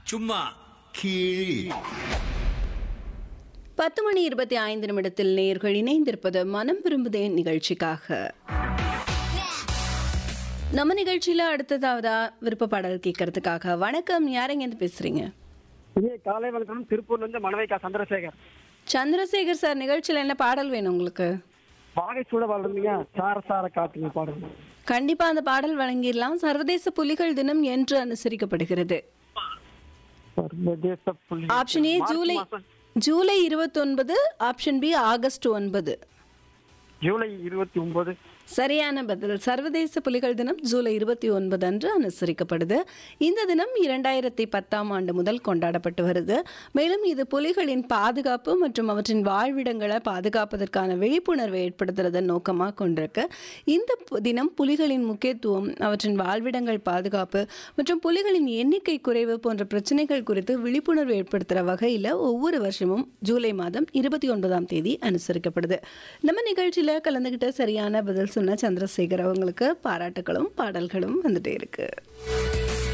சும்மா கீழ் பத்து மணி இருபத்தி ஐந்து நிமிடத்தில் நேர்கள் இணைந்திருப்பது மனம் விரும்புதே நிகழ்ச்சிக்காக நம்ம நிகழ்ச்சியில அடுத்ததாவதா விருப்ப பாடல் கேட்கறதுக்காக வணக்கம் யாரெங்க இருந்து பேசுறீங்க இனிய காலை வணக்கம் திருப்பூர்ல இருந்து மணவைக்கா சந்திரசேகர் சந்திரசேகர் சார் நிகழ்ச்சியில என்ன பாடல் வேணும் உங்களுக்கு வாகை சூட வாழ்றீங்க சார சார காட்டுங்க பாடுங்க கண்டிப்பா அந்த பாடல் வழங்கிடலாம் சர்வதேச புலிகள் தினம் என்று அனுசரிக்கப்படுகிறது சர்வதேச புள்ளி ஆப்ஷன் ஏ மார்ச் ஜூலை மாசம் ஜூலை இருபத்தொன்பது ஆப்ஷன் பி ஆகஸ்ட் ஒன்பது ஜூலை இருபத்தி ஒன்பது சரியான பதில் சர்வதேச புலிகள் தினம் ஜூலை இருபத்தி ஒன்பது அன்று அனுசரிக்கப்படுது இந்த தினம் இரண்டாயிரத்தி பத்தாம் ஆண்டு முதல் கொண்டாடப்பட்டு வருது மேலும் இது புலிகளின் பாதுகாப்பு மற்றும் அவற்றின் வாழ்விடங்களை பாதுகாப்பதற்கான விழிப்புணர்வை ஏற்படுத்துறதன் நோக்கமாக கொண்டிருக்கு இந்த பு- தினம் புலிகளின் முக்கியத்துவம் அவற்றின் வாழ்விடங்கள் பாதுகாப்பு மற்றும் புலிகளின் எண்ணிக்கை குறைவு போன்ற பிரச்சனைகள் குறித்து விழிப்புணர்வு ஏற்படுத்துகிற வகையில் ஒவ்வொரு வருஷமும் ஜூலை மாதம் இருபத்தி ஒன்பதாம் தேதி அனுசரிக்கப்படுது நம்ம நிகழ்ச்சியில் கலந்துக்கிட்ட சரியான பதில் சொன்ன சந்திரசேகர் அவங்களுக்கு பாராட்டுகளும் பாடல்களும் வந்துட்டே இருக்கு